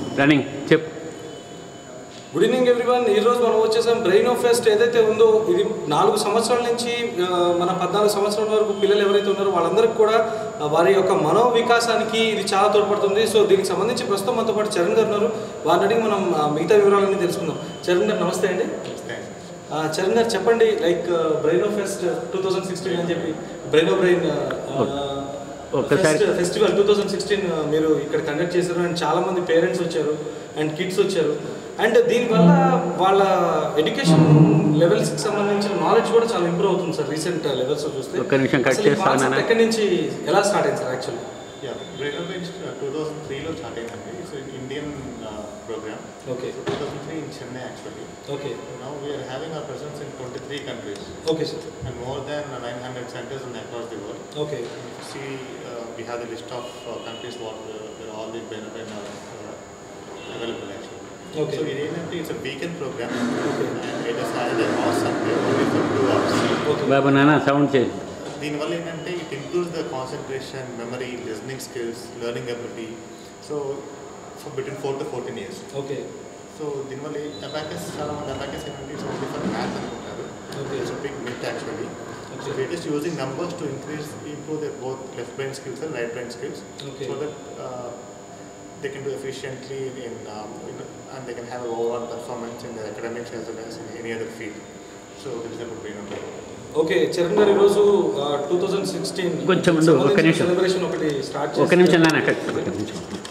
Running చెప్పు good evening everyone ఈ రోజు మనం వచ్చేసాం బ్రెయిన్ ఆఫ్ ఫెస్ట్ ఏదైతే ఉందో ఇది నాలుగు సంవత్సరాల నుంచి ఆ, మన పద్నాలుగు సంవత్సరాల వరకు పిల్లలు ఎవరైతే ఉన్నారో వాళ్ళందరికీ కూడా ఆ, వారి యొక్క మనో వికాసానికి ఇది చాలా తోడ్పడుతుంది సో దీనికి సంబంధించి ప్రస్తుతం మనతో పాటు చరణ్ గారు ఉన్నారు వారిని అడిగి మనం ఆ, మిగతా వివరాలన్నీ తెలుసుకుందాం చరణ్ గారు నమస్తే అండి ఆ, చరణ్ గారు చెప్పండి like brain of fest two thousand sixteen అని చెప్పి బ్రెయిన్ ఆఫ్ బ్రెయిన్ ఒక్కసారి- ఫెస్టివల్ టూ థౌజండ్ సిక్స్టీన్ మీరు ఇక్కడ కండక్ట్ చేశారు అండ్ చాలా మంది పేరెంట్స్ వచ్చారు అండ్ కిడ్స్ వచ్చారు అండ్ దీనివల్ల వాళ్ళ ఎడ్యుకేషన్ లెవెల్స్కి సంబంధించిన నాలెడ్జ్ కూడా చాలా ఇంప్రూవ్ అవుతుంది సార్ రీసెంట్ లెవెల్స్ చూస్తే ఒక్క నిమిషం కట్ అసలు ఈ చేస్తాను concept నాన్న. ఎక్కడి నుంచి ఎలా స్టార్ట్ అయింది sir actually yeah brain bench two thousand త్రీలో స్టార్ట్ అయిందండి it's Indian program okay two thousand three in Chennai actually okay now we're having our presence in 23 countries okay sir and more than 900 centers in across the world. Okay If you see, uh, we have the list of uh, countries what uh, where all the brain brain are uh, available actually. Okay. So ఏంటంటే it's a weekend program Okay. and it is Saturday or Sunday only for two hours. Okay బాబు నాన్న sound చేయి దీనివల్ల ఏంటంటే it improves the concentration memory listening skills learning ability so for between four to fourteen years okay so దీనివల్ల abacus చాలా మంది abacus ఏంటంటే it's only for math అనుకుంటారు Okay. It's big myth actually so Okay. It is using numbers to increase improve the both left brain skills and right brain skills Okay. So that they can do efficiently in and they can have over performance in the academics as well as in any other field so that is about brain okay Charan garu ఈరోజు two thousand sixteen కొంచెం ఉండు, ఒక్క నిమిషం. Celebration ఒకటి start ఒక నిమిషం నాన్న cut ఒక నిమిషం